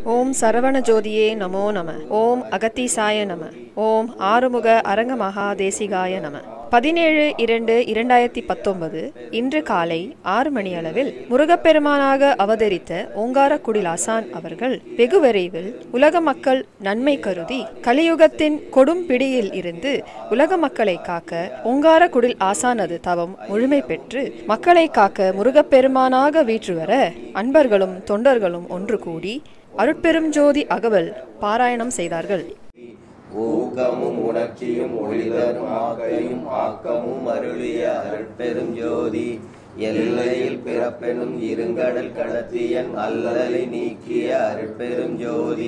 ஓம் சரவண ஜோதியே நமோ நம ஓம் அகத்தீசாய நம ஓம் ஆறுமுக அரங்க மகா தேசிகாய நம பதினேழு இரண்டு இரண்டாயிரத்தி பத்தொன்பது இன்று காலை ஆறு மணி அளவில் முருகப்பெருமானாக அவதரித்த ஓங்கார குடிலாசான் அவர்கள் வெகு விரைவில் உலக மக்கள் நன்மை கருதி கலியுகத்தின் கொடும் பிடியில் இருந்து உலக மக்களை காக்க ஓங்கார குடில் ஆசானது தவம் முழுமை பெற்று மக்களை காக்க முருகப்பெருமானாக வீற்று வர அன்பர்களும் தொண்டர்களும் ஒன்று கூடி அருட்பெரும் ஜோதி அகவல் பாராயணம் செய்தார்கள் ஊக்கமும் உணர்ச்சியும் ஒளிதரும் ஆக்கையும் ஆக்கமும் அருளிய அருட்பெரும் ஜோதி எல்லையில் பிறப்பெனும் இருங்கடல் கடத்தியன் அல்லலை நீக்கிய அருட்பெரும் ஜோதி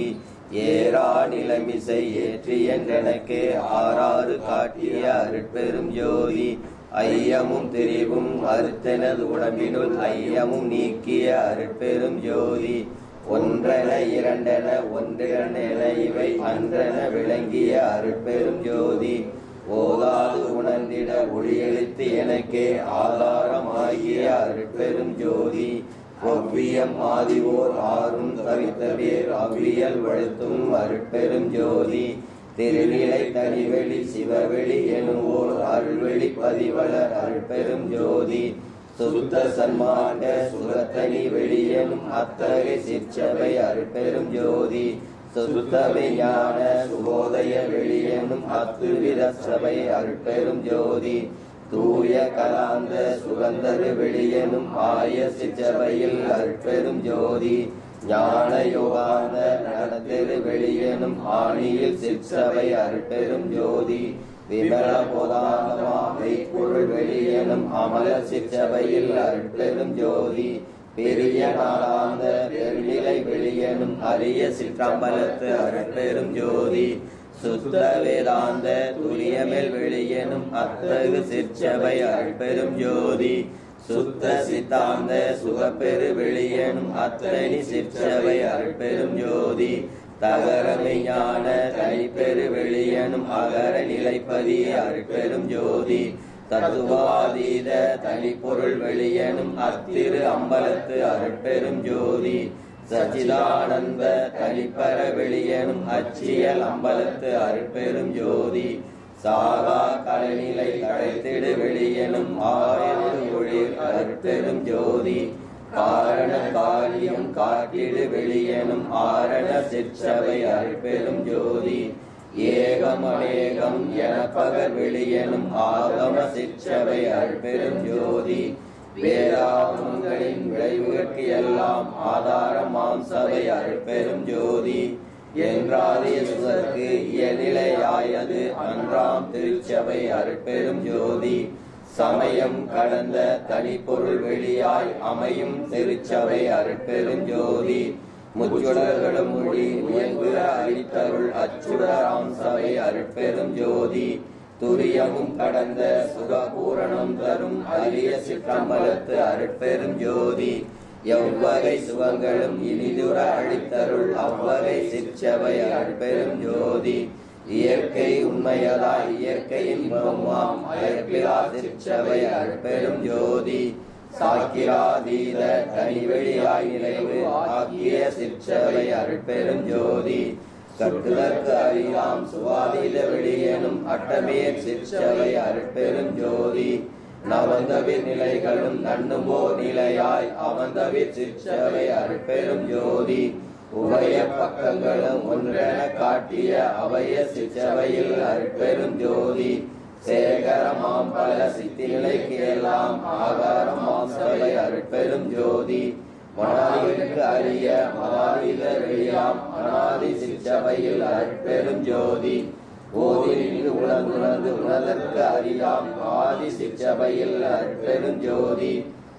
ஏறா நிலைமிசை ஏற்றியன் எனக்கே ஆறாறு காட்டிய அருட்பெரும் ஜோதி ஐயமும் திரிவும் அறுத்தெனது உடம்பினுள் ஐயமும் நீக்கிய அருட்பெரும் ஜோதி ஒன்றென இரண்டென ஒன்றிரண்டென இவை அன்றென விளங்கிய அருட்பெரும் ஜோதி ஓதாது உணர்ந்திட ஒளியெழுத்து எனக்கே ஆதாரமாகிய அருட்பெரும் ஜோதி ஒவ்வியம் ஆதிவோர் ஆறும் தவித்தவேர் அவ்வியல் வழுத்தும் அருட்பெரும் ஜோதி திருநிலை தனிவெளி சிவவெளி எனுவோர் அருள்வெளி பதிவளர் அருட்பெரும் ஜோதி சுத்த சன்மார்க்க சுகத்தனி வெளியனும் அத்தகை சிற்சபை அருட்பெரும் ஜோதி சுத்தமை ஞான சுபோதய வெளியனும் அத்துவித சபை அருட்பெரும் ஜோதி தூய கலாந்த சுகந்தரு வெளியனும் ஆய சிற்றபையில் அருட்பெரும் ஜோதி ஞான யோகாந்த நடத்திரு வெளியனும் ஆணியில் சிற்சபை அருட்பெரும் ஜோதி விமல போதானமா மெய்ப்பொருள் வெளியனும் அமல சிற்றபையில் அருட்பெரும் ஜோதி பெரிய நாளாந்த பெருநிலை வெளியனும் அரிய சிற்றம்பலத்து அருட்பெரும் ஜோதி சுத்த வேதாந்த துரியமேல் வெளியனும் அத்தகு சிற்சபை அருட்பெரும் ஜோதி சுத்த சித்தாந்த சுகப்பெரு வெளியனும் அத்தனி சிற்சபை அருட்பெரும் ஜோதி தகரமை ஞான தனிப்பெரு வெளியனும் அகர நிலைப்பதி அருட்பெரும் ஜோதி தத்துவாதீத தனிப்பொருள் வெளியனும் அத்திரு அம்பலத்து அருட்பெரும் ஜோதி சச்சிதானந்த தனிப்பர வெளியனும் அச்சியல் அம்பலத்து அருட்பெரும் ஜோதி சாகா கலைநிலை கடைத்திடு வெளியனும் ஆயத்து ஒளிர் அருட்பெரும் ஜோதி காரண காரியம் காட்டிடு வெளியனும் ஆரண சிற்சபை அருட்பெரும் ஜோதி ஏகம் அநேகம் எனப்பகர் வெளியனும் ஆகம சிற்சபை அருட்பெரும் ஜோதி வேதாகமங்களின் விளைவுகளுக்கு எல்லாம் ஆதாரமாம் சபை அருட்பெரும் ஜோதி என்றாதிய சுதற்கு இயநிலையாயது அன்றாம் திருச்சபை அருட்பெரும் ஜோதி சமயம் கடந்த தனிப்பொருள் வெளியாய் அமையும் திருச்சபை அருட்பெரும் ஜோதி முச்சுடர்களும் மொழி முயங்குற அளித்தருள் அச்சுடராம் சபை அருட்பெரும் ஜோதி துரியமும் கடந்த சுகபூரணம் தரும் அரிய சிற்றம்பலத்து அருட்பெரும் ஜோதி எவ்வகை சுகங்களும் இனிதுர அளித்தருள் அவ்வகை சிற்சபை அருட்பெரும் ஜோதி இயற்கை உண்மையதாய் இயற்கை இன்பமாம் அயற்பிலா சிற்சபை அருட்பெரும் ஜோதி சாக்கிராதீத தனிவெளியாய் நிறைவு ஆக்கிய சிற்சபை அருட்பெரும் ஜோதி கட்டுதற்கு அறியாம் சுவாதீத வெளியேனும் அட்டமே சிற்சபை அருட்பெரும் ஜோதி நவந்தவிர் நிலைகளும் நண்ணுமோ நிலையாய் அவந்தவிர் சிற்சபை அருட்பெரும் ஜோதி உபய பக்கங்களும் ஒன்றென காட்டிய அபய சிற்றவையில் அருட்பெரும் ஜோதி சேகரமாம் பல சித்தி நிலைக்கு எல்லாம் ஆகாரமாம் சபை அருட்பெரும் ஜோதி மனாதிகளுக்கு அறிய மனாதித வெளியாம் அனாதி சிற்றவையில் அருட்பெரும் ஜோதி ஓதிலிருந்து உணர்ந்துணர்ந்து உணர்தற்கு அறியாம் ஆதி சிற்றவையில் அருட்பெரும் ஜோதி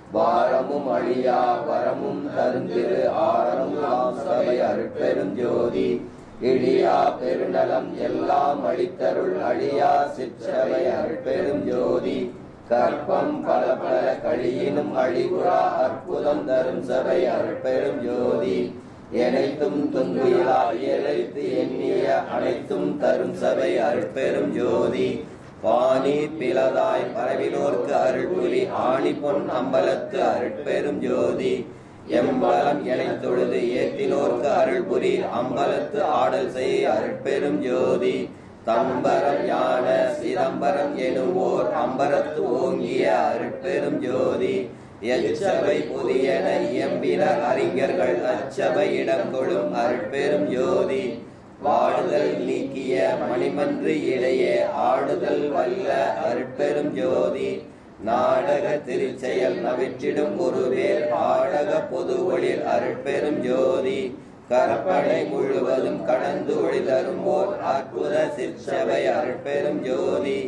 வாரமும் அழியா வரமும் தருந்திரு ஆரமும் சபை அருட்பெரும் ஜோதி இழியா பெருநலம் எல்லாம் அளித்தருள் அழியா சிற்றவை அருட்பெரும் ஜோதி கற்பம் பல பல கழியினும் அழிவுறா அற்புதம் தரும் சபை அருட்பெரும் ஜோதி எனைத்தும் துன்பிலா இயலைத்து எண்ணிய அனைத்தும் தரும் சபை அருட்பெரும் ஜோதி பாணி பிளதாய் பரவினோர்க்கு அருள் புலி ஆணி பொன் அம்பலத்து அருட்பெரும் ஜோதி எம்பலம் எனைத் தொழுது ஏத்தினோர்க்கு அருள் புரி அம்பலத்து ஆடல் செய் அருட்பெரும் ஜோதி தம்பரம் ஞான சிதம்பரம் எனுவோர் அம்பரத்து ஓங்கிய அருட்பெரும் ஜோதி எச்சபை புதியன இயம்பின அறிஞர்கள் அச்சபை இடம் கொள்ளும் அருட்பெரும் ஜோதி வாடுதல் நீக்கிய மணிமன்று இடையே ஆடுதல் வல்ல அருட்பெரும் ஜோதி நாடக திருச்செயல் நவிற்றிடும் ஒருவேர் ஆடக பொது ஒளிர் அருட்பெரும் ஜோதி கற்பனை முழுவதும் கடந்து ஒளி தருமோர் அற்புத சிற்சபை அருட்பெரும் ஜோதி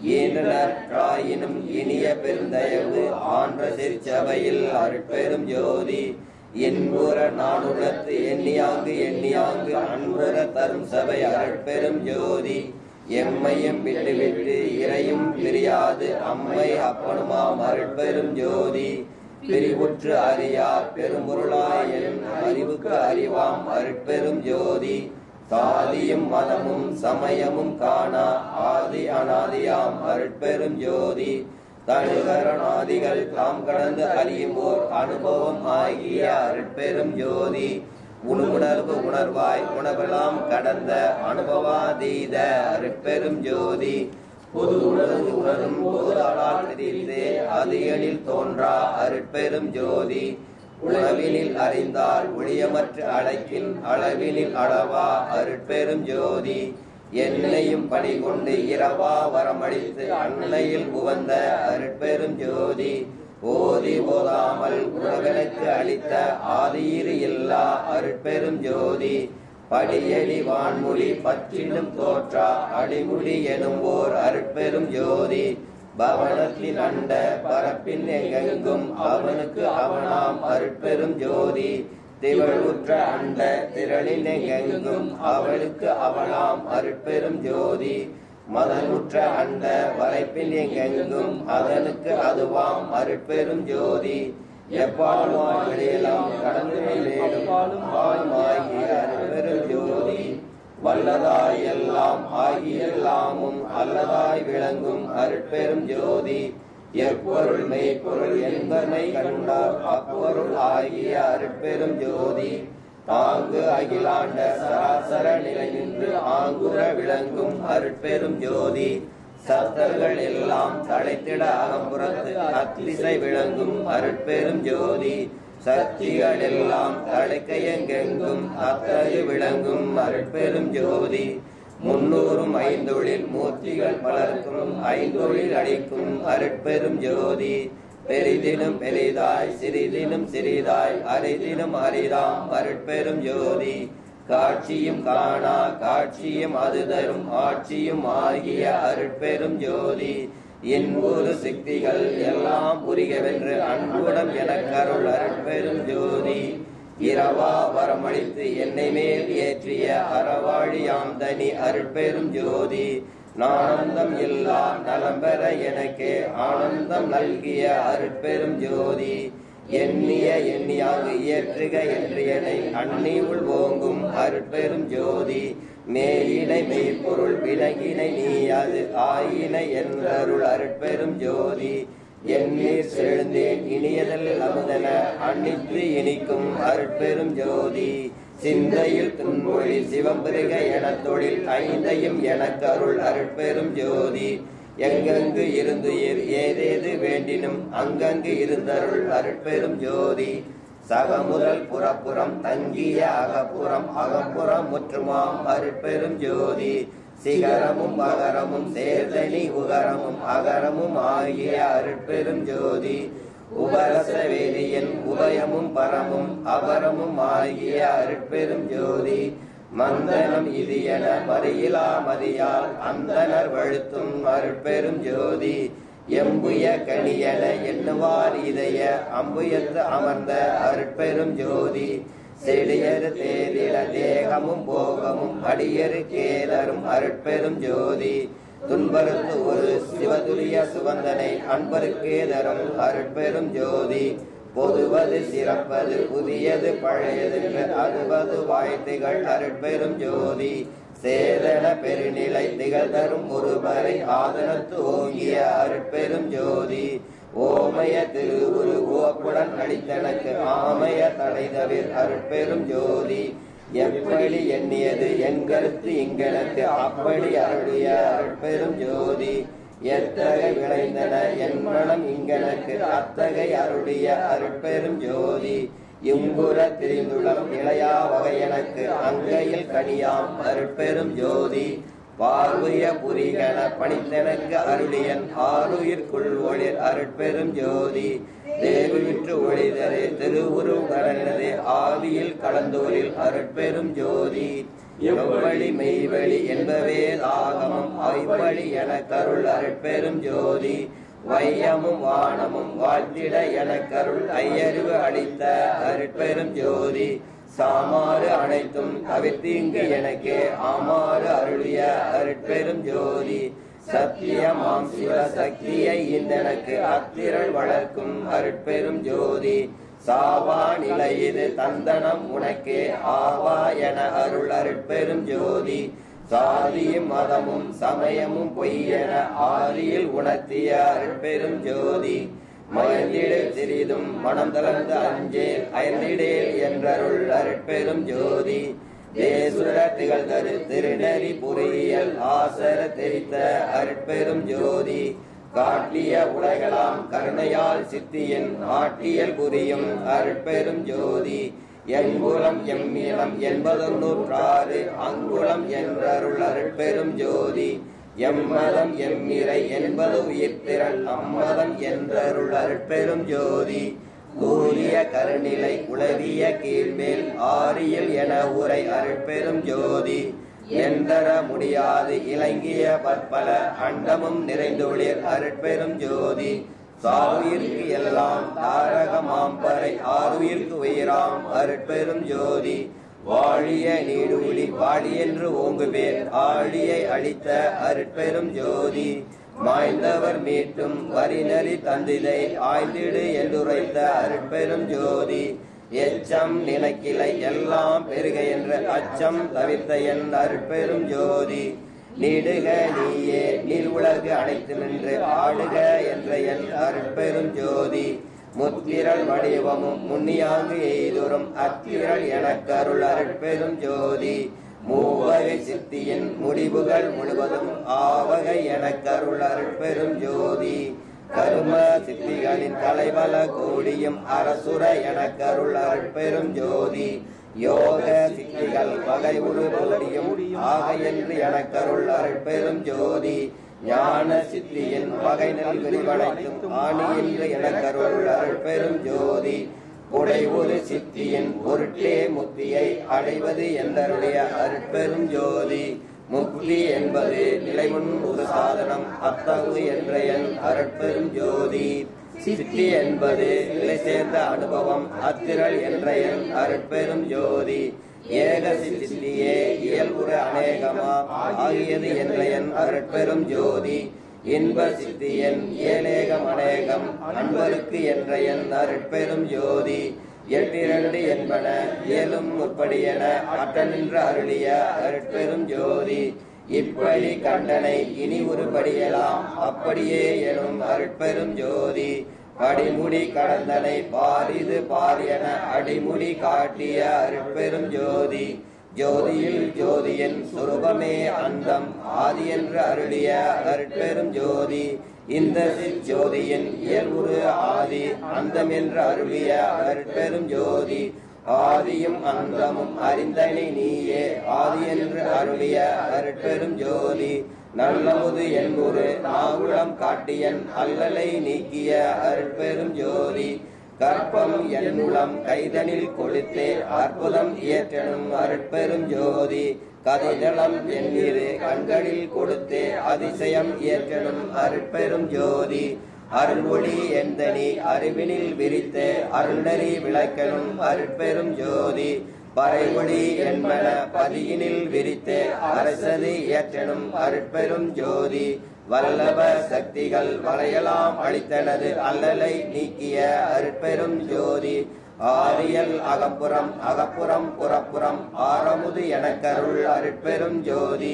ஈன்றனற்றாயினும் இனிய பெருந்தயவு ஆன்ற சிற்சபையில் அருட்பெரும் ஜோதி என்புற நானுடத்து எண்ணியாங்கு எண்ணியாங்கு அன்புற தரும் சபை அருட்பெரும் ஜோதி எம்மையும் விட்டு விட்டு இறையும் பிரியாது அம்மை அப்பனுமாம் அருட்பெரும் ஜோதி பிரிவுற்று அறியார் பெரும்பொருளாய் என் அறிவுக்கு அறிவாம் அருட்பெரும் ஜோதி சாதியும் மதமும் சமயமும் காணா ஆதி அனாதியாம் அருட்பெரும் ஜோதி தனுகரணாதிகள் தாம் கடந்து அறியும்போர் அனுபவம் ஆகிய அருட்பெரும் ஜோதி உணர்வு உணர்வாய் உணவெல்லாம் கடந்த அனுபவாதீத அருட்பெரும் ஜோதி பொது உணர்வு உணரும் பொதுளால் தெரிந்தே அது எனில் தோன்றா அருட்பெரும் ஜோதி உணவினில் அறிந்தால் ஒளியமற்ற அழைக்கின் அளவினில் அளவா அருட்பெரும் ஜோதி என்னையும் பணி கொண்டு இரவா வரமளித்து அன்னையில் உவந்த அருட்பெரும் ஜோதி ஓதி ஓதாமல் உணவனுக்கு அளித்த ஆதியிரு இல்லா அருட்பெரும் ஜோதி படியடி வான்மொழி பற்றினும் தோற்றா அடிமுடி எனும் ஓர் அருட்பெரும் ஜோதி பவனத்தின் அண்ட பரப்பின் எங்கெங்கும் அவனுக்கு அவனாம் அருட்பெரும் ஜோதி திவழுற்ற அண்ட திரளின் எங்கெங்கும் அவளுக்கு அவனாம் அருட்பெரும் ஜோதி மதனுற்ற அண்ட வரைப்பின் எங்கெங்கும் அதனுக்கு அதுவாம் அருட்பெரும் ஜோதி எப்பாலும் வெளியெல்லாம் கடந்து மேலும் ஆழ்மாகிய அருட்பெரும் ஜோதி வல்லதாய் எல்லாம் ஆகிய எல்லாமும் அல்லதாய் விளங்கும் அருட்பெரும் ஜோதி எப்பொருள் மெய்ப்பொருள் என்பனை கண்டார் அப்பொருள் ஆகிய அருட்பெரும் ஜோதி தாங்கு அகிலாண்ட சராசர நிலை நின்று ஆங்குற விளங்கும் அருட்பெரும் ஜோதி சத்தர்கள் எல்லாம் தழைத்திட அகம்புறத்து அத்திசை விளங்கும் அருட்பெரும் ஜோதி சக்திகள் எல்லாம் தழைக்க எங்கெங்கும் அத்தகு விளங்கும் அருட்பெரும் ஜோதி முன்னூறும் ஐந்தொழில் மூர்த்திகள் பலர்க்கும் ஐந்தொழில் அளிக்கும் அருட்பெரும் ஜோதி பெரிதினும் பெரிதாய் சிறிதினும் சிறிதாய் அரிதினும் அரிதாம் அருட்பெரும் ஜோதி காட்சியும் காணா காட்சியும் அது தரும் ஆட்சியும் ஆகிய அருட்பெரும் ஜோதி என்பொரு சக்திகள் எல்லாம் புரிகவென்று அன்புடன் எனக்கருள் அருட்பெரும் ஜோதி இரவா வரமளித்து என்னை மேல் ஏற்றிய அறவாழியாம் தனி அருட்பெரும் ஜோதி நானந்தம் இல்லா நலம் பெற எனக்கே ஆனந்தம் நல்கிய அருட்பெரும் ஜோதி எண்ணிய எண்ணியாக இயற்றுக என்று என்னை அன்னி உள் ஓங்கும் அருட்பெரும் ஜோதி மேயினை மெய்ப்பொருள் விலகினை நீ அது ஆயினை என்றருள் அருட்பெரும் ஜோதி எண்ணீர் செழுந்தேன் இனியதல் அமுதன அன்னித்து இனிக்கும் அருட்பெரும் ஜோதி சிந்தையில் துன்பொழி சிவம்பெருக எனத் தொழில் ஐந்தையும் எனக்கருள் அருட்பெரும் ஜோதி எங்கெங்கு இருந்து ஏ- ஏதேது வேண்டினும் அங்கங்கு இருந்தருள் அருட்பெரும் ஜோதி சகமுதல் புறப்புறம் தங்கிய அகப்புறம் அகப்புறம் முற்றுமாம் அருட்பெரும் ஜோதி சிகரமும் அகரமும் சேர்தனி உகரமும் அகரமும் ஆகிய அருட்பெரும் ஜோதி உபரச வேதியன் உதயமும் பரமும் அபரமும் ஆகிய அருட்பெரும் ஜோதி மந்தனம் இது என மறியிலா மதியால் அந்தனர் வழுத்தும் அருட்பெரும் ஜோதி எம்புய கணியன எண்ணுவார் இதய அம்புயத்து அமர்ந்த அருட்பெரும் ஜோதி செடியரு தேதில தேகமும் போகமும் அடியரு கேதரும் அருட்பெரும் ஜோதி துன்பருக்கு ஒரு சிவதுரிய சுகந்தனை அன்பருக்கே தரும் அருட்பெரும் ஜோதி பொதுவது சிறப்பது புதியது பழையது அதுவது வாய்த்துகள் அருட்பெரும் ஜோதி சேதன பெருநிலை திகழ்தரும் ஒருவரை ஆதனத்து ஓங்கிய அருட்பெரும் ஜோதி ஓமய திருவுரு உவப்புடன் அளித்தனக்கு ஆமய தடை தவிர் அருட்பெரும் ஜோதி எப்படி எண்ணியது என் கருத்து இங்கெனக்கு அப்படி அருளிய அருட்பெரும் ஜோதி எத்தகை விளைந்தன என் மனம் இங்கெனக்கு அத்தகை அருளிய அருட்பெரும் ஜோதி இங்குற திரிந்துளம் இளையா வகை எனக்கு அங்கையில் கனியாம் அருட்பெரும் ஜோதி பார்வைய புரிகன பணித்தனக்கு அருளியன் ஆறுயிர்க்குள் ஒளிர் அருட்பெரும் ஜோதி தேவி விற்று ஒளிதரே திருவுருவ கடனதே ஆவியில் கலந்தோரில் அருட்பெரும் ஜோதி எவ்வழி மெய்வழி என்பவே ஆகமம் ஐவழி என கருள் அருட்பெரும் ஜோதி வையமும் வானமும் வாழ்த்திட எனக்கருள் ஐயறிவு அளித்த அருட்பெரும் ஜோதி சாமாறு அனைத்தும் தவிர்த்தீங்கு எனக்கு ஆமாறு அருளிய அருட்பெரும் ஜோதி சத்தியமாம் சிவ சக்தியை இந்தனக்கு அத்திரள் வளர்க்கும் அருட்பெரும் ஜோதி சாவா நிலை இது தந்தனம் உனக்கே ஆவா என அருள் அருட்பெரும் ஜோதி சாதியும் மதமும் சமயமும் பொய்யென ஆதியில் உணர்த்திய அருட்பெரும் ஜோதி மயந்திடு சிறிதும் மனம் தளர்ந்து அஞ்சேல் அயர்ந்திடேல் என்றருள் அருட்பெரும் ஜோதி தேசுர திகழ்தரு திருநெறி பொறியியல் ஆசர தெரித்த அருட்பெரும் ஜோதி காட்டிய உலகலாம் கருணையால் சித்தியின் ஆட்டியல் புரியும் அருட்பெரும் ஜோதி எங்குலம் எம்மினம் என்பதொன்னூற்றாறு அங்குலம் என்றருள் அருட்பெரும் ஜோதி எம்மதம் எம்மிரை என்பது உயிர்த்திரள் அம்மதம் என்றருள் அருட்பெரும் ஜோதி கூறிய கருநிலை உளவிய கீழ்மேல் ஆரியல் என உரை அருட்பெரும் ஜோதி எந்தர முடியாது இலங்கிய பற்பல அண்டமும் நிறைந்தொழிர் அருட்பெரும் ஜோதி சாவுயிர்க்கு எல்லாம் தாரகமாம்பரை ஆறுயிர்க்கு உயிராம் அருட்பெரும் ஜோதி வாழிய நீடூழி வாழி என்று ஓங்குவேர் ஆழியை அளித்த அருட்பெரும் ஜோதி மாய்ந்தவர் மீட்டும் வரிநறி தந்திதை ஆய்ந்திடு என்றுரைத்த அருட்பெரும் ஜோதி எச்சம் நினைக்கிலை எல்லாம் பெருக என்ற அச்சம் தவிர்த்த என் அருட்பெரும் ஜோதி நீடுக நீயே நீர் உலகு அனைத்து நின்று ஆடுக என்ற என் அருட்பெரும் ஜோதி முத்திரள் வடிவமும் முன்னியாங்கு எய்துறும் அத்திரள் எனக்கருள் அருட்பெரும் ஜோதி மூவகை சித்தியின் முடிவுகள் முழுவதும் ஆவகை எனக்கருள் அருட்பெரும் ஜோதி கரும சித்திகளின் தலைவல கோடியும் அரசுர எனக்கருள் அருட்பெரும் ஜோதி யோக சித்திகள் வகை உரு கோடியும் ஆக என்று எனக்கருள் அருட்பெரும் ஜோதி ஞான சித்தியின் வகை நெல் விரிவடைத்தும் ஆணி என்று எனக்கருள் அருட்பெரும் ஜோதி உடை ஒரு சித்தியின் பொருட்டே முத்தியை அடைவது என்றருடைய அருட்பெரும் ஜோதி முக்தி என்பது நிலைமுன் ஒரு சாதனம் அத்தகு என்ற என் அருட்பெரும் ஜோதி சித்தி என்பது நிலை சேர்ந்த அனுபவம் அத்திரள் என்ற என் அருட்பெரும் ஜோதி ஏக சித்தியே இயல்புற அநேகமா ஆகியது என்ற என் அருட்பெரும் ஜோதி இன்ப சித்தியன் ஏலேகம் அநேகம் அன்பருக்கு என்ற என் அருட்பெரும் ஜோதி எட்டிரண்டு என்பன இயலும் முற்படியென அட்ட நின்று அருளிய அருட்பெரும் ஜோதி இப்படி கண்டனை இனி ஒருபடியெல்லாம் அப்படியே எனும் அருட்பெரும் ஜோதி படிமுடி கடந்தனை பாரிது பாரியன அடிமுடி காட்டிய அருட்பெரும் ஜோதி ஜோதியில் ஜோதியின் சுரூபமே அந்தம் ஆதி என்று அருளிய அருட்பெரும் ஜோதி இந்த ஜோதியின் இயல்புரு ஆதி அந்தம் என்று அருளிய அருட்பெரும் ஜோதி ஆதியும் அந்தமும் அறிந்தனி நீயே ஆதி என்று அருளிய அருட்பெரும் ஜோதி நல்லமுது என்புரு நாகுளம் காட்டியன் அல்லலை நீக்கிய அருட்பெரும் ஜோதி கற்பம் என்னுளம் கைதனில் கொளுத்தே அற்புதம் இயற்றனும் அருட்பெரும் ஜோதி கதிதளம் எண்ணிரு கண்களில் கொடுத்தே அதிசயம் இயற்றனும் அருட்பெரும் ஜோதி அருள்மொழி எந்தனி அறிவினில் விரித்தே அருள்நெறி விளக்கனும் அருட்பெரும் ஜோதி பறைமொழி என்பன பதியினில் விரித்தே அரசது இயற்றனும் அருட்பெரும் ஜோதி வல்லப சக்திகள் வளையலாம் அளித்தனது அல்லலை நீக்கிய அருட்பெரும் ஜோதி ஆரியல் அகப்புறம் அகப்புறம் புறப்புறம் ஆரமுது எனக்கருள் அருட்பெரும் ஜோதி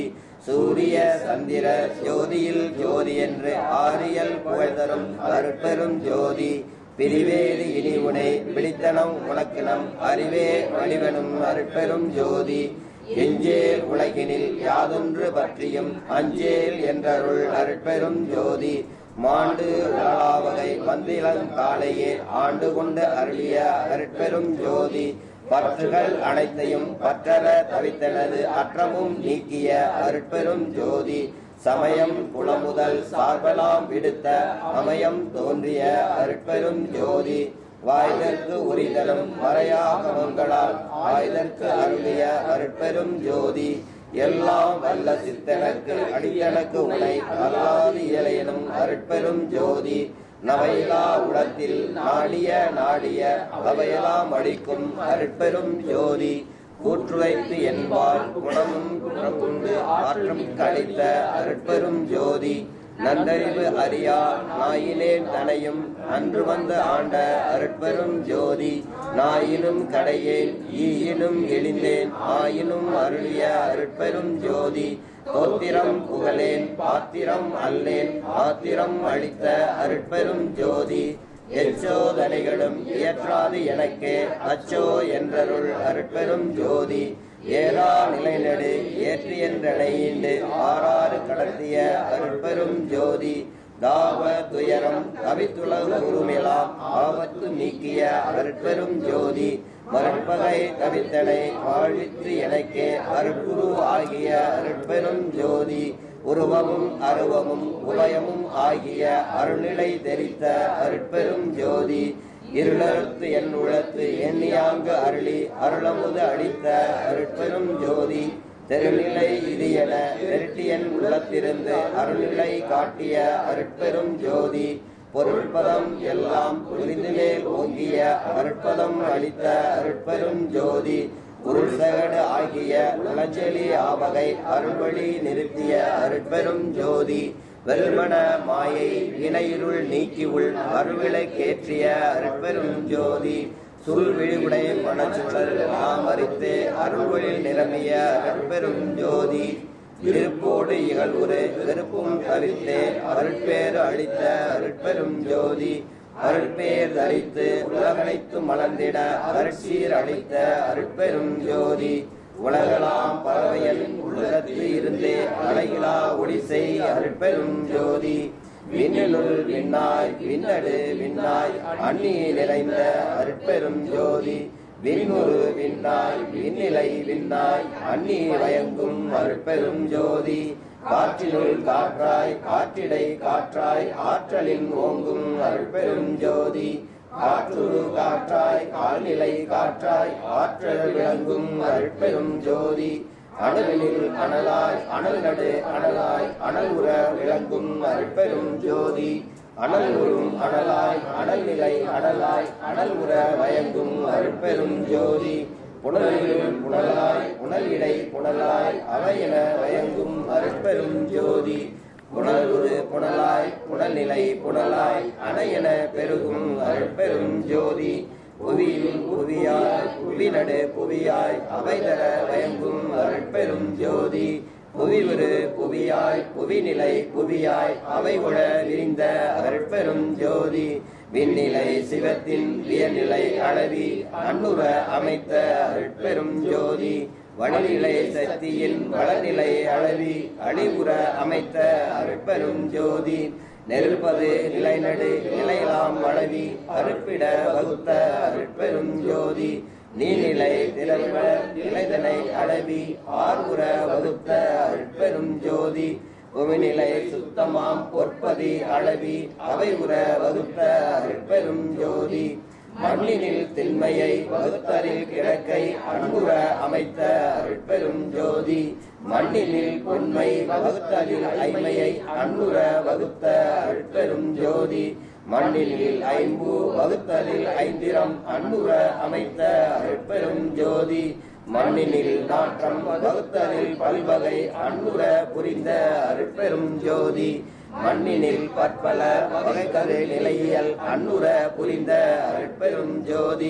சூரிய சந்திர ஜோதியில் ஜோதி என்று ஆரியல் புகழ்தரும் அருட்பெரும் ஜோதி பிரிவேறு இனி உனை விழித்தனம் உனக்கினம் அறிவே வழிவனும் அருட்பெரும் ஜோதி எஞ்சேல் உலகினில் யாதொன்று பற்றியும் அஞ்சேல் என்றருள் அருட்பெரும் ஜோதி மாண்டு உலகாவகை வந்திலங் காலையே ஆண்டு கொண்டு அருளிய அருட்பெரும் ஜோதி பற்றுகள் அனைத்தையும் பற்றற தவித்தனது அற்றமும் நீக்கிய அருட்பெரும் ஜோதி சமயம் குளமுதல் சார்பலாம் விடுத்த அமயம் தோன்றிய அருட்பெரும் ஜோதி வாய்தற்கு உரிதலும் மறையாகமங்களால் ஆய்தற்கு அருளிய அருட்பெரும் ஜோதி எல்லாம் வல்ல சித்தனக்கு அடியனக்கு உனை அல்லாது இயலையனும் அருட்பெரும் ஜோதி நவையிலா உடத்தில் நாடிய நாடிய அவையெல்லாம் அடிக்கும் அருட்பெரும் ஜோதி கூற்று வைத்து என்பால் குணமும் குணம் கொண்டு ஆற்றம் கழித்த அருட்பெரும் ஜோதி நன்றறிவு அறியா நாயினேன் தனையும் அன்று வந்து ஆண்ட அருட்பெரும் ஜோதி நாயினும் கடையேன் ஈயினும் எளிந்தேன் ஆயினும் அருளிய அருட்பெரும் ஜோதி தோத்திரம் புகழேன் பாத்திரம் அல்லேன் ஆத்திரம் அளித்த அருட்பெரும் ஜோதி எச்சோதனைகளும் இயற்றாது எனக்கே அச்சோ என்றருள் அருட்பெரும் ஜோதி ஏறா நிலைநடு ஏற்றி என்றனையீண்டு ஆறாறு கடத்திய அருட்பெரும் ஜோதி தாவ துயரம் கவித்துளவு உருமிலாம் ஆபத்து நீக்கிய அருட்பெரும் ஜோதி மறுப்பகை தவித்தனை வாழ்வித்து எனக்கே அருட்குரு ஆகிய அருட்பெரும் ஜோதி உருவமும் அருவமும் உபயமும் ஆகிய அருள்நிலை தெரித்த அருட்பெரும் ஜோதி இருளறுத்து என் உளத்து எண்ணியாங்கு அருளி அருளமுது அளித்த அருட்பெரும் ஜோதி தெருநிலை இது என திரட்டியன் உள்ளத்திருந்து அருள்நிலை காட்டிய அருட்பெரும் ஜோதி பொருட்பதம் எல்லாம் புரிந்து மேல் ஓங்கிய அருட்பதம் அளித்த அருட்பெரும் ஜோதி உருள்சகடு ஆகிய உளஞ்செலி ஆவகை அருள்வழி நிறுத்திய அருட்பெரும் ஜோதி வெல்மன மாயை வினையிருள் நீக்கி உள் அருவிலை கேற்றிய அருட்பெரும் ஜோதி சுள் விழிவுடை மனச்சுழல் நாம் அறித்து அருள்வழில் நிரம்பிய அருட்பெரும் ஜோதி விருப்போடு இகழ்வுறு வெறுப்பும் தவிர்த்து அருட்பேறு அளித்த அருட்பெரும் ஜோதி அருட்பேர் தரித்து உலகனைத்து மலர்ந்திட அருட்சீர் அளித்த அருட்பெரும் ஜோதி உலகலாம் பறவையன் உள்ளத்து இருந்து அழகிலா ஒளிசை அருட்பெரும் ஜோதி விண்ணினுள் விண்ணாய் விண்ணடு விண்ணாய் அந்நி நிறைந்த அருட்பெரும் ஜோதி விண்ணுரு விண்ணாய் விண்ணிலை விண்ணாய் அந்நி வயங்கும் அருட்பெரும் ஜோதி காற்றினுள் காற்றாய் காற்றிடை காற்றாய் ஆற்றலின் ஓங்கும் அருட்பெரும் ஜோதி காற்றுரு காற்றாய் கால்நிலை காற்றாய் ஆற்றல் விளங்கும் அருட்பெரும் ஜோதி அனலில் அனலாய் அனல் நடு அனலாய் அனல் உற விளங்கும் அருட்பெரும் ஜோதி அனல் உறும் அனலாய் அனல் நிலை அனலாய் அனல் உற வயங்கும் அருட்பெரும் ஜோதி புனலில் புனலாய் புனலிடை புனலாய் அவையென வயங்கும் அருட்பெரும் ஜோதி புனலுரு புனலாய் புனல்நிலை புனலாய் அணையென பெருகும் அருட்பெரும் ஜோதி புவியில் புவியாய் புவிநடு புவியாய் அவைதர வயங்கும் அருட்பெரும் ஜோதி புவிவிரு புவியாய் புவிநிலை புவியாய் அவை உழ விரிந்த அருட்பெரும் ஜோதி விண்ணிலை சிவத்தின் வியநிலை அளவி அன்னுர அமைத்த அருட்பெரும் ஜோதி வடநிலை சக்தியின் வளநிலை அளவி அழிவுற அமைத்த அருட்பெரும் ஜோதி நெருப்பது நிலைநடு நிலையலாம் அளவி அருப்பிட வகுத்த அருட்பெரும் ஜோதி நீநிலை திறல்வ நிலைதனை அளவி ஆர்வுற வகுத்த அருட்பெரும் ஜோதி புவிநிலை சுத்தமாம் பொற்பதி அளவி அவை உற வகுத்த அருட்பெரும் ஜோதி மண்ணினில் திண்மையை வகுத்தரில் கிழக்கை அன்புற அமைத்த அருட்பெரும் ஜோதி மண்ணினில் பொன்மை வகுத்தரில் ஐமையை அன்புற வகுத்த அருட்பெரும் ஜோதி மண்ணினில் ஐம்பு வகுத்தலில் ஐந்திரம் அன்புற அமைத்த அருட்பெரும் ஜோதி மண்ணினில் நாற்றம் வகுத்தலில் பல்வகை அன்புற புரிந்த அருட்பெரும் ஜோதி மண்ணினில் பற்பல வகைக்கரு நிலையியல் அன்னுர புரிந்த அருட்பெரும் ஜோதி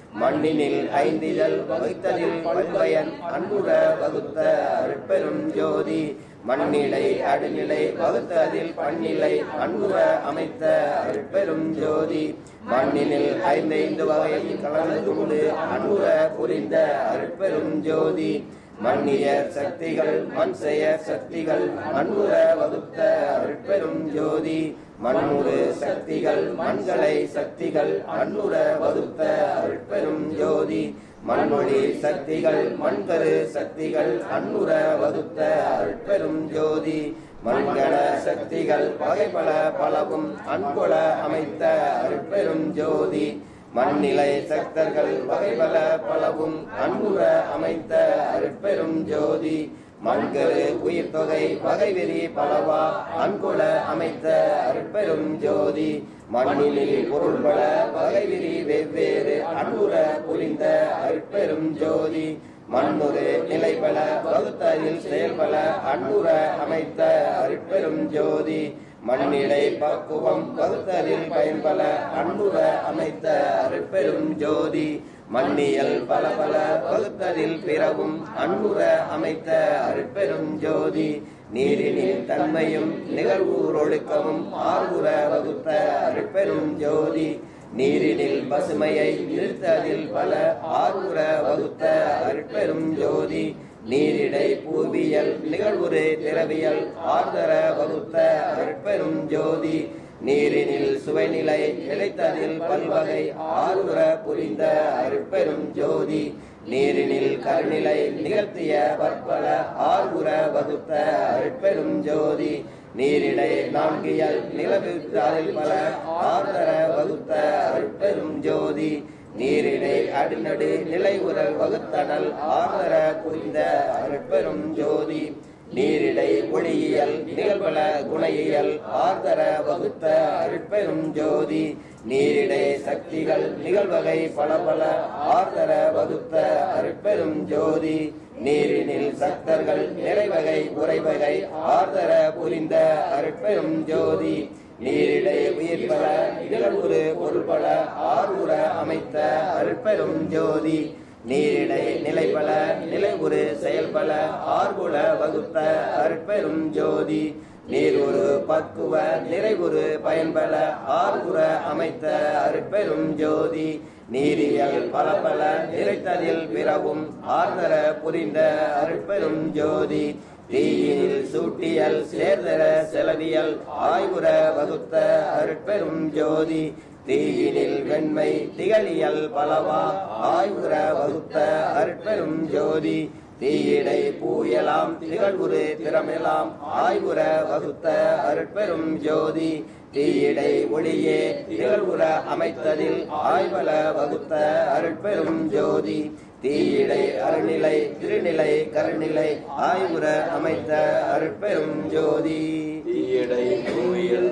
மண்ணினில் ஐந்திதழ் வகுத்ததில் பல்வயன் அன்புற வகுத்த அருட்பெரும் ஜோதி மண்ணிலை அடுநிலை வகுத்ததில் பன்னிலை அன்புற அமைத்த அருட்பெரும் ஜோதி மண்ணினில் ஐந்தைந்து வகையில் கலந்து கொண்டு அன்புற புரிந்த அருட்பெரும் ஜோதி மன்னிய சக்திகள் மண் செயற் சக்திகள் அன்புற வகுத்த அருட்பெரும் ஜோதி மண்முறு சக்திகள் மண்களை சக்திகள் அன்புற வகுத்த அருட்பெரும் ஜோதி மண்மொழி சக்திகள் மண்கரு சக்திகள் அன்புற வகுத்த அருட்பெரும் ஜோதி மண்கண சக்திகள் வகைபல பலவும் அன்புல அமைத்த அருட்பெரும் ஜோதி மண்ணிலை சக்தர்கள் வகைபல பலவும் அன்புற அமைத்த அருட்பெரும் ஜோதி மண்கரு உயிர் தொகை வகைவெறி பலவா அன்புல அமைத்த அருட்பெரும் ஜோதி மண்ணினில் பொருள்பல வகைவிரி வெவ்வேறு அன்புற புரிந்த அருட்பெரும் ஜோதி மண்ணுறு நிலைபல வகுத்ததில் செயல்பல அன்புற அமைத்த அருட்பெரும் ஜோதி மண்ணிடை பக்குவம் வகுத்ததில் பயன்பல அன்புற அமைத்த அருட்பெரும் ஜோதி மண்ணியல் பல பல வகுத்ததில் பிறவும் அன்புற அமைத்த அருட்பெரும் ஜோதி நீரினில் தன்மையும் நிகழ்வூரொழுக்கமும் ஆர்வுற வகுத்த அருட்பெரும் ஜோதி நீரினில் பசுமையை நிறுத்ததில் பல ஆர்வுற வகுத்த அருட்பெரும் ஜோதி நீரிடை பூவியல் நிகழ்வுறு திரவியல் ஆர்தர வகுத்த அருட்பெரும் ஜோதி நீரினில் சுவைநிலை இழைத்ததில் பல்வகை ஆறுற புரிந்த அருட்பெரும் ஜோதி நீரினில் கருநிலை நிகழ்த்திய பற்பல ஆறுற வகுத்த அருட்பெரும் ஜோதி நீரிடை நான்கியல் நிலவிற்றாலில் பல ஆர்தர வகுத்த அருட்பெரும் ஜோதி நீரிடை அடிநடு நிலை உரல் வகுத்தனல் ஆர்தர புரிந்த அருட்பெரும் ஜோதி நீரிடை ஒளியியல் நிகழ்வல குணையியல் ஆர்தர வகுத்த அருட்பெரும் ஜோதி நீரிடை சக்திகள் நிகழ்வகை பல பல ஆர்தர வகுத்த அருட்பெரும் ஜோதி நீரினில் சக்தர்கள் நிறைவகை உறைவகை ஆர்தர புரிந்த அருட்பெரும் ஜோதி நீரிடை உயிர்பல நிகழ்வுறு பொருள்பல ஆர்வுற அமைத்த அருட்பெரும் ஜோதி நீரிடை நிலைபல நிலைவுறு செயல்பல ஆர்குல வகுத்த அருட்பெரும் ஜோதி நீர் ஒரு பக்குவ நிறைவுறு பயன்பல ஆர்குற அமைத்த அருட்பெரும் ஜோதி நீரியல் பல பல நிறைத்ததில் பிறவும் ஆர்தர புரிந்த அருட்பெரும் ஜோதி தீயினில் சூட்டியல் சேர்தர செலவியல் ஆய்வுற வகுத்த அருட்பெரும் ஜோதி தீயினில் வெண்மை திகழியல் பலவா ஆய்வுற வகுத்த அருட்பெரும் ஜோதி தீயிடை பூயலாம் திகழ்வுறு திறமெலாம் ஆய்வுற வகுத்த அருட்பெரும் ஜோதி தீயிடை ஒளியே திகழ்வுற அமைத்ததில் ஆய்வல வகுத்த அருட்பெரும் ஜோதி தீயிடை அருநிலை திருநிலை கருநிலை ஆய்வுற அமைத்த அருட்பெரும் ஜோதி தீயடை மூவியல்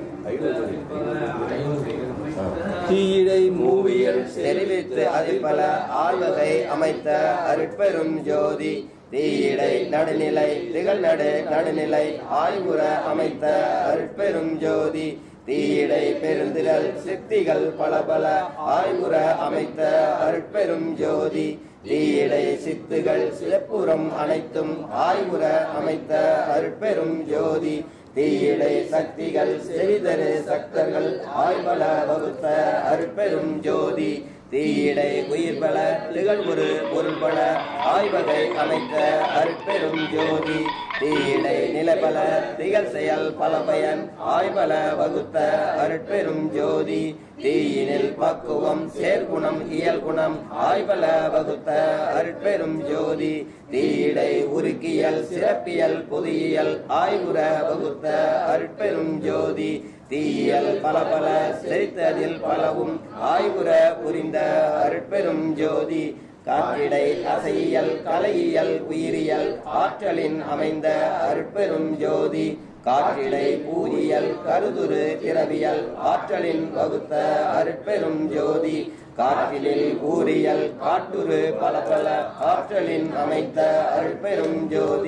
தீயடை மூவியல் தெரிவித்து அதில் பல ஆழ்வகை அமைத்த அருட்பெரும் ஜோதி தீயிடை நடுநிலை திகழ்நடு நடுநிலை ஆய்வுற அமைத்த அருட்பெரும் ஜோதி தீயிடை பெருந்திரல் சித்திகள் பல பல ஆய்வுற அமைத்த அருட்பெரும் ஜோதி தீயிடை சித்துகள் சிறப்புறம் அனைத்தும் ஆய்வுற அமைத்த அருட்பெரும் ஜோதி தீயிடை சக்திகள் செறிதரு சக்தர்கள் ஆய்வல வகுத்த அருட்பெரும் ஜோதி தீயிடை உயிர்பல திகழ்வுறு பொருள்பல ஆய்வகை அமைத்த அருட்பெரும் ஜோதி தீயிடை நிலபல திகழ் செயல் பல பயன் ஆய்வல வகுத்த அருட்பெரும் ஜோதி தீயினில் பக்குவம் சேர்குணம் இயல்குணம் ஆய்வல வகுத்த அருட்பெரும் ஜோதி தீயிடை உருக்கியல் சிறப்பியல் பொதியியல் ஆய்வுற வகுத்த அருட்பெரும் ஜோதி தீயல் பல பல செறித்ததில் பலவும் ஆய்வுற புரிந்த அருட்பெரும் ஜோதி காற்றிடை அசையியல் கலையியல் உயிரியல் ஆற்றலின் அமைந்த அருட்பெரும் ஜோதி காற்றிடை பூரியல் கருதுரு திரவியல் ஆற்றலின் வகுத்த அருட்பெரும் ஜோதி காற்றிலில் ஊரியல் காட்டுரு பல பல ஆற்றலின் அமைத்த அருட்பெரும் ஜோதி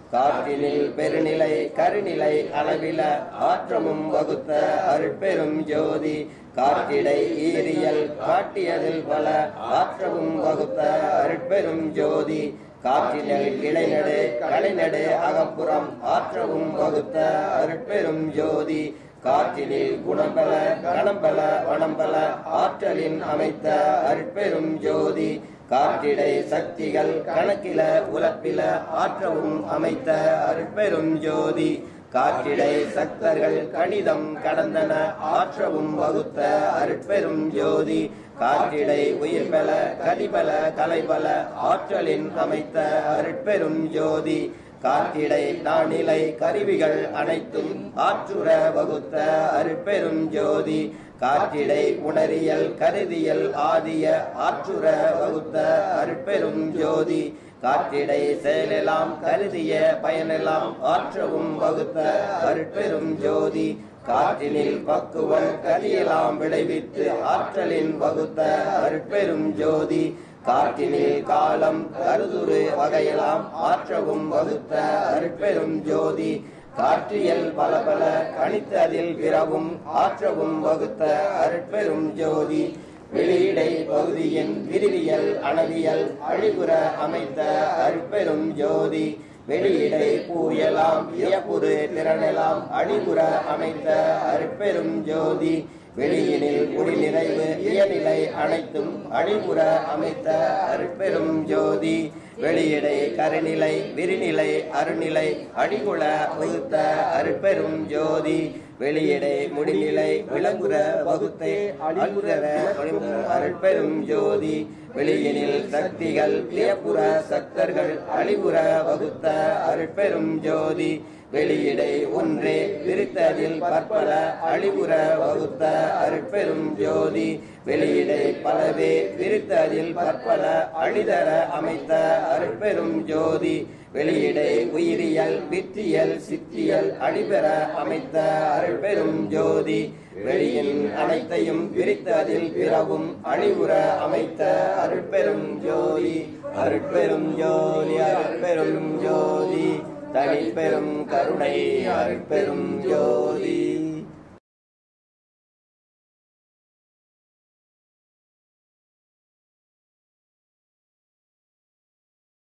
காற்றினில் பெருநிலை கருநிலை அளவில ஆற்றமும் வகுத்த அருட்பெரும் ஜோதி காற்றிடை ஈரியல் காட்டியதில் பல ஆற்றவும் வகுத்த அருட்பெரும் ஜோதி காற்றினில் கிளைநடு கலைநடு அகப்புறம் ஆற்றவும் வகுத்த அருட்பெரும் ஜோதி காற்றினில் குணம்பல கணம்பல வனம்பல ஆற்றலின் அமைத்த அருட்பெரும் ஜோதி காற்றிடை சக்திகள் கணக்கில உலப்பில ஆற்றவும் அமைத்த அருட்பெரும் ஜோதி காற்றிடை சக்தர்கள் கணிதம் கடந்தன ஆற்றவும் வகுத்த அருட்பெரும் ஜோதி காற்றிடை உயிர்பல கதிபல கலைபல ஆற்றலின் அமைத்த அருட்பெரும் ஜோதி காற்றிடை நானிலை கருவிகள் அனைத்தும் ஆற்றுற வகுத்த அருட்பெரும் ஜோதி காற்றிடை உணரியல் கருதியல் ஆதிய ஆற்றுற வகுத்த அருட்பெரும் ஜோதி காற்றிடை செயலெல்லாம் கருதிய பயனெல்லாம் ஆற்றவும் வகுத்த அருட்பெரும் ஜோதி காற்றினில் பக்குவம் கதியெல்லாம் விளைவித்து ஆற்றலின் வகுத்த அருட்பெரும் ஜோதி காற்றினில் காலம் கருதுரு வகையெல்லாம் ஆற்றவும் வகுத்த அருட்பெரும் ஜோதி காற்றியல் பல பல கணித்து அதில் பிறவும் ஆற்றவும் வகுத்த அருட்பெரும் ஜோதி வெளியிடை பகுதியின் விரிவியல் அணவியல் அழிவுற அமைத்த அருட்பெரும் ஜோதி வெளியிடை பூயலாம் இயப்புறு திறனெல்லாம் அழிவுற அமைத்த அருட்பெரும் ஜோதி வெளியினில் குடி நிறைவு இயநிலை அனைத்தும் அழிவுற அமைத்த அருட்பெரும் ஜோதி வெளியிடை கருநிலை விரிநிலை அருநிலை அடிகுல வகுத்த அருட்பெரும் ஜோதி வெளியிடை முடிநிலை விளங்குற வகுத்தே அழுகுற அருட்பெரும் ஜோதி வெளியினில் சக்திகள் வியப்புற சக்தர்கள் அழிவுற வகுத்த அருட்பெரும் ஜோதி வெளியிடை ஒன்றே விரித்ததில் பற்பல அழிவுற வகுத்த அருட்பெரும் ஜோதி வெளியிடை பலவே விரித்ததில் பற்பல அழிதர அமைத்த அருட்பெரும் ஜோதி வெளியிடை உயிரியல் விற்றியல் சித்தியல் அடிபெற அமைத்த அருள்பெரும் ஜோதி வெளியின் அனைத்தையும் பிரித்து அதில் பிறவும் அழிவுற அமைத்த அருட்பெரும் ஜோதி அருட்பெரும் ஜோதி அருட்பெரும் ஜோதி தனிப்பெரும் கருணை அருட்பெரும் ஜோதி